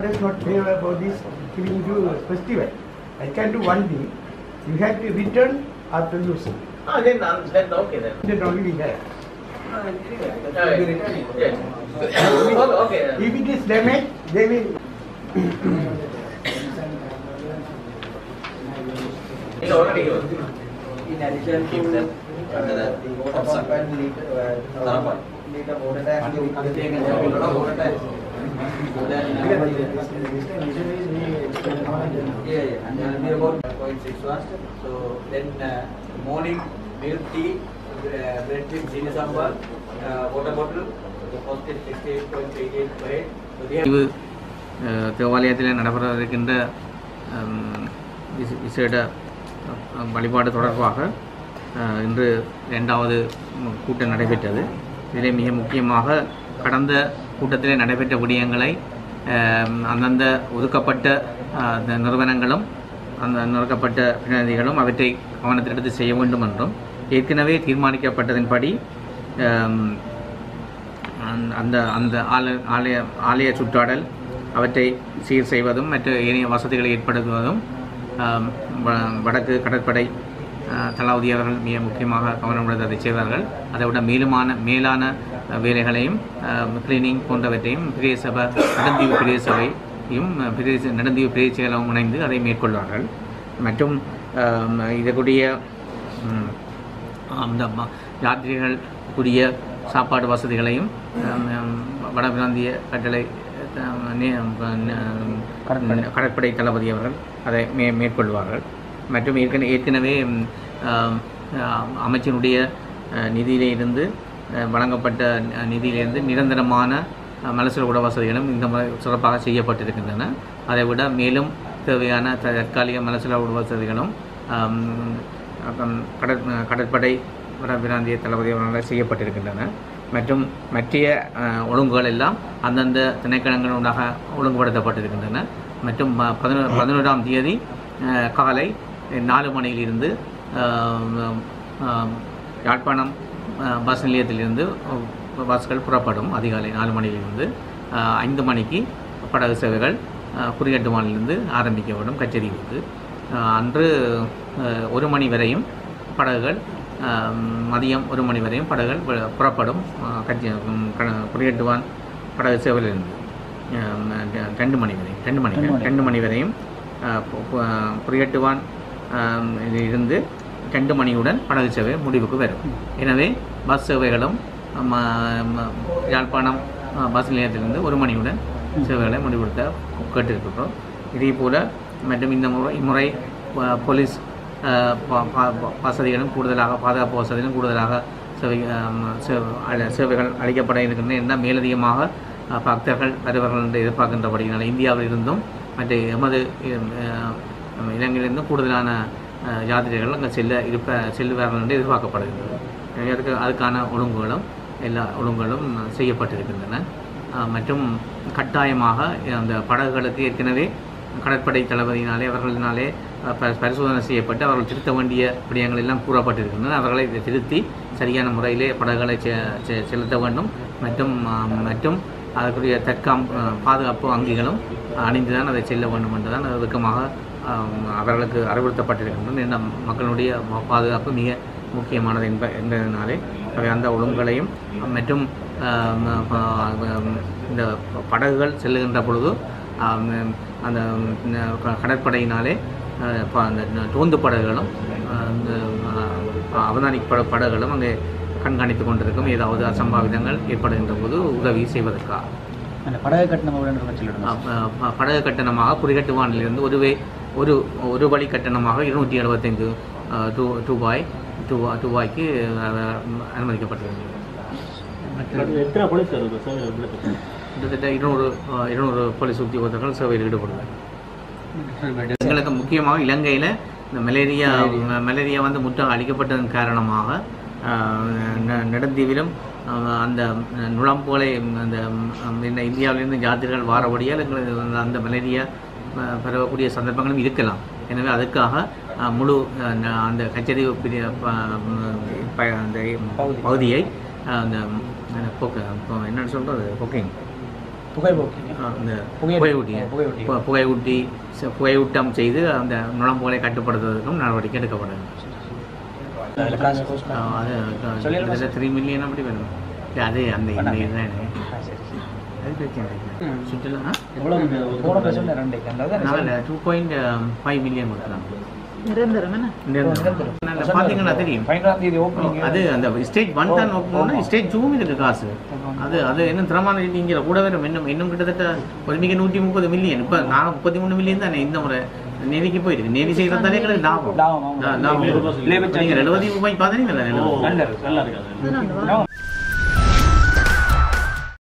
is not clear about this giving you a festival. I can do one thing. You have to return after using. Ah, then, um, then okay then. Then only we have. Yeah, yeah. Okay, okay. If it is damaged, they will. It's already yours. In addition to uh, the water pump and liter, uh, uh, liter water tank, you can take a lot of water tanks. Then, uh, yeah, yeah, and there will be about 0.6 hours. So then uh, morning milk tea, uh, bread with chili sambar, uh, water bottle, the cost is 68.88 per head. So they have இது அஹ், தேவாலயத்தில் நடைபெறவிருக்கின்ற ஹம், விசே- விசேட அஹ், வழிபாடு தொடர்பாக அஹ், இன்று இரண்டாவது ம், கூட்டம் நடைபெற்றது இதிலே மிக முக்கியமாக கடந்த கூட்டத்திலே நடைபெற்ற விடயங்களை அஹ், அந்தந்த ஒதுக்கப்பட்ட அஹ், அந்த நிறுவனங்களும் அந்த நிறுவக்கப்பட்ட பிரதிநிதிகளும் அவற்றை கவனத்தில் எடுத்து செய்ய வேண்டும் என்றும் ஏற்கனவே தீர்மானிக்கப்பட்டதன்படி அம், அந்த- அந்த அந்த ஆலய ஆலய ஆலய சுற்றாடல் அவற்றை சீர் செய்வதும் மற்ற ஏனைய வசதிகளை ஏற்படுத்துவதும் ஆம், வ- வடக்கு கடற்படை ஆ, தளபதி அவர்கள் மிக முக்கியமாக கவனம் எடுத்து அதை செய்வார்கள் அதை விட மேலுமான மேலான அ, வேலைகளையும் கிளீனிங் போன்றவற்றையும் பெரிய சபை நெடுந்தீவு பெரிய சபையும் அ, பெரிய ச- நெடுந்தீவு பெரிய செயலும் இணைந்து அதை மேற்கொள்வார்கள் மற்றும் ஆம், இதற்குரிய ம், அந்த ம- யாத்ரீகர்கள் கூடிய சாப்பாடு வசதிகளையும் ஆம், ஆம், வடபிராந்திய கட்டளை ஆம், நே- நே- கடற்படை தளபதி அவர்கள் அதை மே மேற்கொள்வார்கள் மற்றும் ஏற்கனவே ஏற்கனவே ம், ஆம், ஆம், அமைச்சனுடைய அஹ், நிதியிலே இருந்து அஹ், வழங்கப்பட்ட ந- நிதியிலிருந்து நிரந்தரமான அஹ், மலசல உட வசதிகளும் இந்த முறை சிறப்பாக செய்யப்பட்டிருக்கின்றன அதை விட மேலும் தேவையான த- தற்காலிக மலசல உட வசதிகளும் ஆம், அப்புறம் கடற் கடற்படை வடபிராந்திய தளபதி அவர்களால் செய்யப்பட்டிருக்கின்றன மற்றும் மற்றைய அஹ், ஒழுங்குகள் எல்லாம் அந்தந்த திணைக்களங்களூடாக ஒழுங்குபடுத்தப்பட்டிருக்கின்றன மற்றும் ப- பதினொ பதினோராம் தேதி அஹ், காலை நாலு மணியிலிருந்து அஹ், அஹ், யாழ்ப்பாணம் அஹ், பஸ் நிலையத்திலிருந்து அஹ், பஸ்கள் புறப்படும் அதிகாலை நாலு மணியிலிருந்து அஹ், ஐந்து மணிக்கு படகு சேவைகள் அஹ், குறியட்டுமானிலிருந்து ஆரம்பிக்கப்படும் கச்சேரிக்கு அஹ், அன்று அஹ், ஒரு மணி வரையும் படகுகள் அஹ், மதியம் ஒரு மணி வரையும் படகுகள் பு- புறப்படும் அஹ், கச்சி ம், க- குறியட்டுவான் படகு சேவையிலிருந்து அஹ், ரெண்டு மணி வரை ரெண்டு மணி ரெண்டு மணி வரையும் அஹ், பு- பு- அஹ், குறியட்டுவான் அஹ், இருந்து ரெண்டு மணியுடன் படகு சேவை முடிவுக்கு வரும் எனவே பஸ் சேவைகளும் ம- ம- யாழ்ப்பாணம் அஹ், பஸ் நிலையத்திலிருந்து ஒரு மணியுடன் சேவைகளை முடிவெடுத்த கேட்டிருக்கிறோம் இதே போல் மற்றும் இந்த முறை இம்முறை அஹ், போலீஸ் அஹ், பா- பா- பா- வசதிகளும் கூடுதலாக பாதுகாப்பு வசதிகளும் கூடுதலாக சேவை அஹ், சே- அழ- சேவைகள் அளிக்கப்பட இருக்கின்றன என்ன மேலதிகமாக அஹ், பக்தர்கள் வருவார்கள் என்று எதிர்பார்க்கின்றபடியினால் இந்தியாவில் இருந்தும் மற்ற எமது அஹ், இலங்கையிலிருந்தும் கூடுதலான அஹ், யாத்ரீகர்கள் அங்கே செல்ல இருப்ப செல்லுவார்கள் என்று எதிர்பார்க்கப்படுகின்றது எனவே அதுக்கு அதுக்கான ஒழுங்குகளும் எல்லா ஒழுங்குகளும் செய்யப்பட்டிருக்கின்றன அஹ், மற்றும் கட்டாயமாக அந்த படகுகளுக்கு ஏற்கனவே கடற்படை தளபதியினாலே அவர்களினாலே அஹ், ப- பரிசோதனை செய்யப்பட்டு அவர்கள் திருத்த வேண்டிய விடயங்கள் எல்லாம் கூறப்பட்டிருக்கின்றன அவர்களை இதை திருத்தி சரியான முறையிலே படகுகளை செ- செ- செலுத்த வேண்டும் மற்றும் அஹ், மற்றும் அதற்குரிய தற்காம் அஹ், பாதுகாப்பு அங்கிகளும் அணிந்துதான் அதை செல்ல வேண்டும் என்றுதான் ஒதுக்கமாக அஹ், அவர்களுக்கு அறிவுறுத்தப்பட்டிருக்கின்றன இந்த மக்களுடைய பா- பாதுகாப்பு மிக முக்கியமானது என்ப என்பதனாலே அவை அந்த ஒழுங்குகளையும் மற்றும் அஹ், ம- ப- இந்த படகுகள் செல்லுகின்ற பொழுது ஆம், அந்த ம், க- கடற்படையினாலே அஹ், ப- அந்த தோந்து படகுகளும் அஹ், இந்த அஹ், அவதானிக் பட படகுகளும் அங்கே கண்காணித்து கொண்டிருக்கும் ஏதாவது அசம்பாவிதங்கள் ஏற்படுகின்ற போது உதவி செய்வதற்காக அந்த படகு கட்டணம் எவ்வளோன்னு சொல்லிடுங்க அஹ், ப- படகு கட்டணமாக குறிகட்டுவானிலிருந்து ஒரு வே ஒரு ஒரு வழி கட்டணமாக இருநூற்றி எழுபத்தைந்து ரூபாய் ரூபா ரூபாய்க்கு அஹ், அனுமதிக்கப்பட்டிருக்கிறது எத்தனை போலீஸ் இருக்கு சார் கிட்டத்தட்ட இருநூறு அஹ், இருநூறு போலீஸ் உத்தியோகத்தர்கள் சேவையில் ஈடுபடுவார் எங்களுக்கு முக்கியமாக இலங்கையில் இந்த மலேரியா ம- மலேரியா வந்து முற்றாக அழிக்கப்பட்டதன் காரணமாக ஆஹ், நெ- நெடுந்தீவிலும் ஆஹ், அந்த நுழம்புகளை அந்த ம், இந்த இந்தியாவிலிருந்து ஜாத்திரைகள் வாரபடியால் எங்களுக்கு அந்த- அந்த மலேரியா ஆஹ், பரவக்கூடிய சந்தர்ப்பங்களும் இருக்கலாம் எனவே அதுக்காக ஆஹ், முழு ஆஹ், ந- அந்த கச்சேரி பிரிய ப- ம், ப- அந்த பகுதியை ஆஹ், அந்த ம், போக்கு இப்போ என்னன்னு சொல்கிறது பொக்கிங் புகைப்போக்கி ஆ, இந்த புகை- புகை ஊட்டி புகை ஊட்டி. பு- புகை ஊட்டி ச- புகை ஊட்டம் செய்து அந்த நுழம்புகளை கட்டுப்படுத்துவதற்கும் நடவடிக்கை எடுக்கப்படும் அதில் காசு கோஸ்ட் ஆ, அது சொல்லிடுங்க கிட்டத்தட்ட த்ரீ மில்லியன் அப்படி வரும் இல்ல, அது அந்த இந்த பண்ணாங்க. இதுதான் சரி சரி அது பிரச்சனை இல்லை சுற்றுலா எவ்வளோ போன பேசல ரெண்டு அதாவது நாங்கள் டூ பாயிண்ட் ஃபைவ் மில்லியன் கொடுக்குறாங்க நிரந்தரம் என்ன பார்த்தீங்கன்னா தெரியும் பதினொன்றாம் தேதி ஓப்பனிங் அது அந்த ஸ்டேஜ் ஒன் தான் ஓப்பன் பண்ணால் ஸ்டேஜ் டூவும் இருக்கு காசு அது அது இன்னும் திறமான இங்கே கூட வரும் இன்னும் இன்னும் கிட்டத்தட்ட ஒரு மிக நூற்றி முப்பது மில்லியன் இப்போ நான் முப்பத்தி மூணு மில்லியன் தான் இந்த முறை நேவிக்கு போயிருக்கு நேவி செய்கிறதாலே எங்களுக்கு லாபம் லாபம், ஆமா. லா- லாபம் Labor charge. நீங்கள் எழுபது ரூபாய் பார்த்தீங்களா ஓ, நிலவு நல்ல இருக்கு. நல்லா இருக்காது பதினொன்று ஆமா,